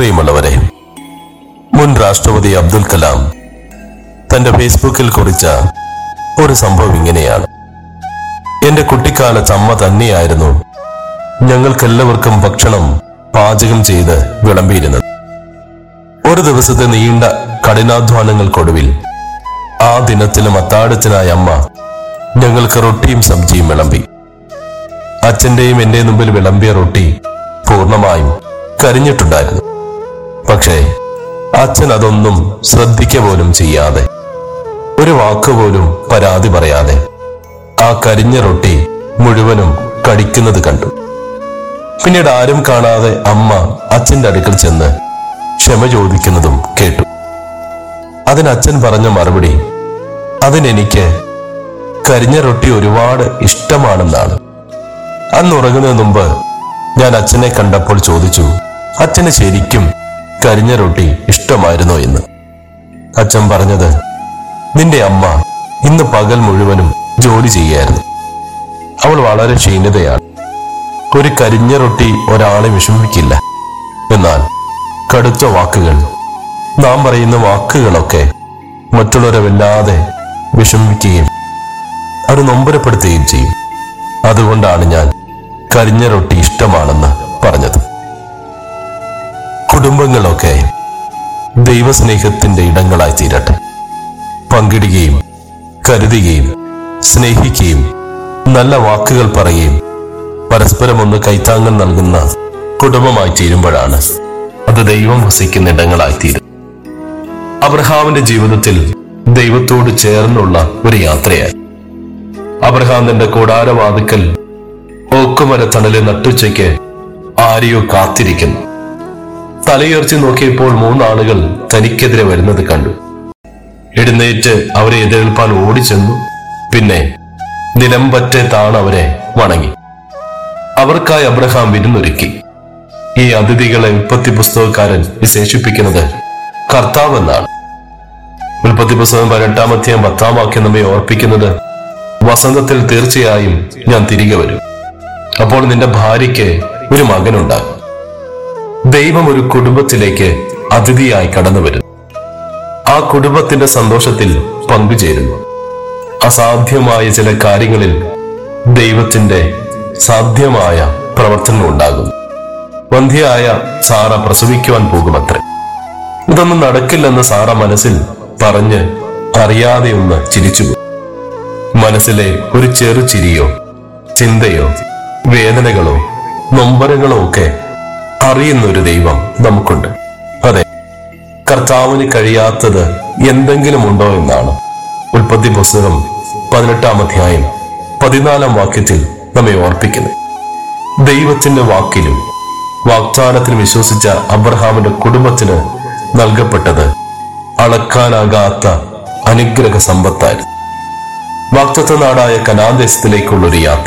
പ്രിയമുള്ളവരെ മുൻ രാഷ്ട്രപതി അബ്ദുൽ കലാം തന്റെ ഫേസ്ബുക്കിൽ കുറിച്ച ഒരു സംഭവം ഇങ്ങനെയാണ് എന്റെ കുട്ടിക്കാലത്ത് അമ്മ തന്നെയായിരുന്നു ഞങ്ങൾക്കെല്ലാവർക്കും ഭക്ഷണം പാചകം ചെയ്ത് വിളമ്പിയിരുന്നത് ഒരു ദിവസത്തെ നീണ്ട കഠിനാധ്വാനങ്ങൾക്കൊടുവിൽ ആ ദിനത്തിലും അത്താഴത്തിനായ അമ്മ ഞങ്ങൾക്ക് റൊട്ടിയും സബ്ജിയും വിളമ്പി അച്ഛന്റെയും എന്റെ മുമ്പിൽ വിളമ്പിയ റൊട്ടി പൂർണ്ണമായും കരിഞ്ഞിട്ടുണ്ടായിരുന്നു പക്ഷേ അച്ഛൻ അതൊന്നും ശ്രദ്ധിക്ക പോലും ചെയ്യാതെ ഒരു വാക്കുപോലും പരാതി പറയാതെ ആ കരിഞ്ഞ റൊട്ടി മുഴുവനും കടിക്കുന്നത് കണ്ടു പിന്നീട് ആരും കാണാതെ അമ്മ അച്ഛന്റെ അടുക്കൽ ചെന്ന് ക്ഷമ ചോദിക്കുന്നതും കേട്ടു അതിന് അച്ഛൻ പറഞ്ഞ മറുപടി അതിനെനിക്ക് കരിഞ്ഞ റൊട്ടി ഒരുപാട് ഇഷ്ടമാണെന്നാണ് അന്ന് ഉറങ്ങുന്നതിന് മുമ്പ് ഞാൻ അച്ഛനെ കണ്ടപ്പോൾ ചോദിച്ചു അച്ഛന് ശരിക്കും കരിഞ്ഞ റൊട്ടി ഇഷ്ടമായിരുന്നോ എന്ന് അച്ഛൻ പറഞ്ഞത് നിന്റെ അമ്മ ഇന്ന് പകൽ മുഴുവനും ജോലി ചെയ്യായിരുന്നു അവൾ വളരെ ക്ഷീണിതയാണ് ഒരു കരിഞ്ഞ റൊട്ടി ഒരാളെ വിഷമിക്കില്ല എന്നാൽ കടുത്ത വാക്കുകൾ നാം പറയുന്ന വാക്കുകളൊക്കെ മറ്റുള്ളവരെ വല്ലാതെ വിഷമിക്കുകയും അത് നൊമ്പരപ്പെടുത്തുകയും ചെയ്യും അതുകൊണ്ടാണ് ഞാൻ കരിഞ്ഞ റൊട്ടി ഇഷ്ടമാണെന്ന് പറഞ്ഞത് കുടുംബങ്ങളൊക്കെ ദൈവസ്നേഹത്തിന്റെ ഇടങ്ങളായി തീരട്ടെ പങ്കിടുകയും കരുതുകയും സ്നേഹിക്കുകയും നല്ല വാക്കുകൾ പറയുകയും പരസ്പരം ഒന്ന് കൈത്താങ്ങൽ നൽകുന്ന കുടുംബമായി തീരുമ്പോഴാണ് അത് ദൈവം വസിക്കുന്ന ഇടങ്ങളായി തീരും അബ്രഹാമിന്റെ ജീവിതത്തിൽ ദൈവത്തോട് ചേർന്നുള്ള ഒരു യാത്രയായി അബ്രഹാം തന്റെ കൂടാരവാതുക്കൽ ഓക്കുമര തണലെ നട്ടുച്ചയ്ക്ക് ആരെയോ കാത്തിരിക്കുന്നു തലയുയർത്തി നോക്കിയപ്പോൾ മൂന്നാളുകൾ തനിക്കെതിരെ വരുന്നത് കണ്ടു എഴുന്നേറ്റ് അവരെ എതിരേൽപ്പാൻ ഓടിച്ചെന്നു പിന്നെ നിലമ്പറ്റെ താണ് അവരെ വണങ്ങി അവർക്കായി അബ്രഹാം വിരുന്നൊരുക്കി ഈ അതിഥികളെ ഉൽപ്പത്തി പുസ്തകക്കാരൻ വിശേഷിപ്പിക്കുന്നത് കർത്താവ് എന്നാണ് ഉൽപ്പത്തി പുസ്തകം പതിനെട്ടാം അധ്യായം പത്താം വാക്യം നമ്മെ ഓർപ്പിക്കുന്നത് വസന്തത്തിൽ തീർച്ചയായും ഞാൻ തിരികെ വരും അപ്പോൾ നിന്റെ ഭാര്യയ്ക്ക് ഒരു മകനുണ്ടാകും ദൈവം ഒരു കുടുംബത്തിലേക്ക് അതിഥിയായി കടന്നു വരുന്നു ആ കുടുംബത്തിന്റെ സന്തോഷത്തിൽ പങ്കുചേരുന്നു അസാധ്യമായ ചില കാര്യങ്ങളിൽ ദൈവത്തിന്റെ സാധ്യമായ പ്രവർത്തനം ഉണ്ടാകുന്നു വന്ധ്യയായ സാറ പ്രസവിക്കുവാൻ പോകുമത്രേ ഇതൊന്നും നടക്കില്ലെന്ന് സാറ മനസ്സിൽ പറഞ്ഞ് അറിയാതെ ഒന്ന് ചിരിച്ചുപോയി മനസ്സിലെ ഒരു ചെറു ചിരിയോ ചിന്തയോ വേദനകളോ നൊമ്പരങ്ങളോ ഒക്കെ അറിയുന്ന ഒരു ദൈവം നമുക്കുണ്ട് അതെ കർത്താവിന് കഴിയാത്തത് എന്തെങ്കിലും ഉണ്ടോ എന്നാണ് ഉൽപ്പത്തി പുസ്തകം പതിനെട്ടാം അധ്യായം പതിനാലാം വാക്യത്തിൽ നമ്മെ ഓർപ്പിക്കുന്നത് ദൈവത്തിന്റെ വാക്കിലും വാഗ്ദാനത്തിൽ വിശ്വസിച്ച അബ്രഹാമിന്റെ കുടുംബത്തിന് നൽകപ്പെട്ടത് അളക്കാനാകാത്ത അനുഗ്രഹ സമ്പത്തായിരുന്നു വാക്തത്വ നാടായ കനാദേശത്തിലേക്കുള്ള ഒരു യാത്ര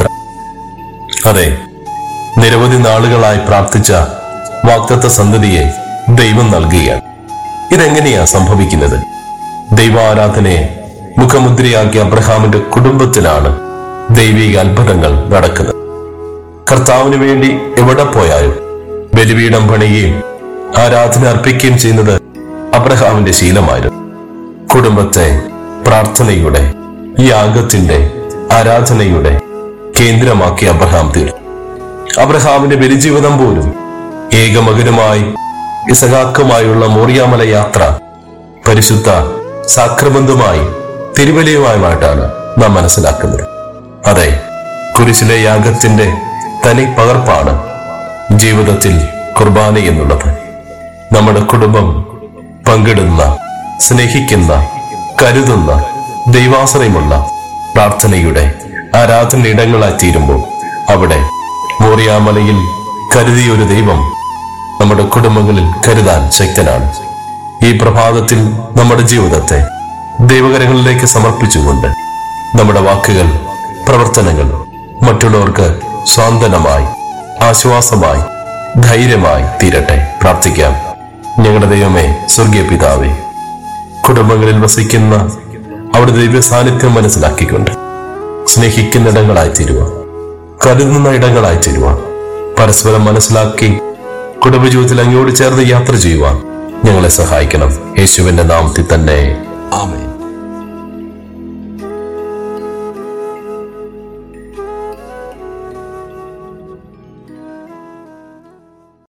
അതെ നിരവധി നാളുകളായി പ്രാർത്ഥിച്ച വാക്തത്വ സന്തതിയെ ദൈവം നൽകുകയാണ് ഇതെങ്ങനെയാ സംഭവിക്കുന്നത് ദൈവാരാധനയെ മുഖമുദ്രയാക്കിയ അബ്രഹാമിന്റെ കുടുംബത്തിലാണ് ദൈവിക അത്ഭുതങ്ങൾ നടക്കുന്നത് കർത്താവിന് വേണ്ടി എവിടെ പോയാലും ബലിപീഠം പണിയുകയും ആരാധന അർപ്പിക്കുകയും ചെയ്യുന്നത് അബ്രഹാമിന്റെ ശീലമായിരുന്നു കുടുംബത്തെ പ്രാർത്ഥനയുടെ യാഗത്തിന്റെ ആരാധനയുടെ കേന്ദ്രമാക്കി അബ്രഹാം തീർന്നു അബ്രഹാമിന്റെ ബലിജീവിതം പോലും ഏകമകനുമായി ഇസഹാക്കുമായുള്ള മോറിയാമല യാത്ര പരിശുദ്ധ സാക്രബന്ധമായി തിരുവലയുമായുമായിട്ടാണ് നാം മനസ്സിലാക്കുന്നത് അതെ കുരിശിലെ യാഗത്തിന്റെ തനി പകർപ്പാണ് ജീവിതത്തിൽ കുർബാന എന്നുള്ളത് നമ്മുടെ കുടുംബം പങ്കിടുന്ന സ്നേഹിക്കുന്ന കരുതുന്ന ദൈവാശ്രയമുള്ള പ്രാർത്ഥനയുടെ ആരാധന ഇടങ്ങളായി തീരുമ്പോൾ അവിടെ മോറിയാമലയിൽ കരുതിയ ഒരു ദൈവം നമ്മുടെ കുടുംബങ്ങളിൽ കരുതാൻ ശക്തനാണ് ഈ പ്രഭാതത്തിൽ നമ്മുടെ ജീവിതത്തെ ദൈവകരങ്ങളിലേക്ക് സമർപ്പിച്ചുകൊണ്ട് നമ്മുടെ വാക്കുകൾ പ്രവർത്തനങ്ങൾ മറ്റുള്ളവർക്ക് സ്വാന്തനമായി ആശ്വാസമായി ധൈര്യമായി തീരട്ടെ പ്രാർത്ഥിക്കാം ഞങ്ങളുടെ ദൈവമേ സ്വർഗീയ പിതാവേ കുടുംബങ്ങളിൽ വസിക്കുന്ന അവിടെ ദൈവ സാന്നിധ്യം മനസ്സിലാക്കിക്കൊണ്ട് സ്നേഹിക്കുന്ന ഇടങ്ങളായി തീരുവാൻ കരുതുന്ന ഇടങ്ങളായി തീരുവാൻ പരസ്പരം മനസ്സിലാക്കി കുടുംബജീവിതത്തിൽ അങ്ങയോട് ചേർന്ന് യാത്ര ചെയ്യുവാൻ ഞങ്ങളെ സഹായിക്കണം യേശുവിന്റെ നാമത്തിൽ തന്നെ ആമേൻ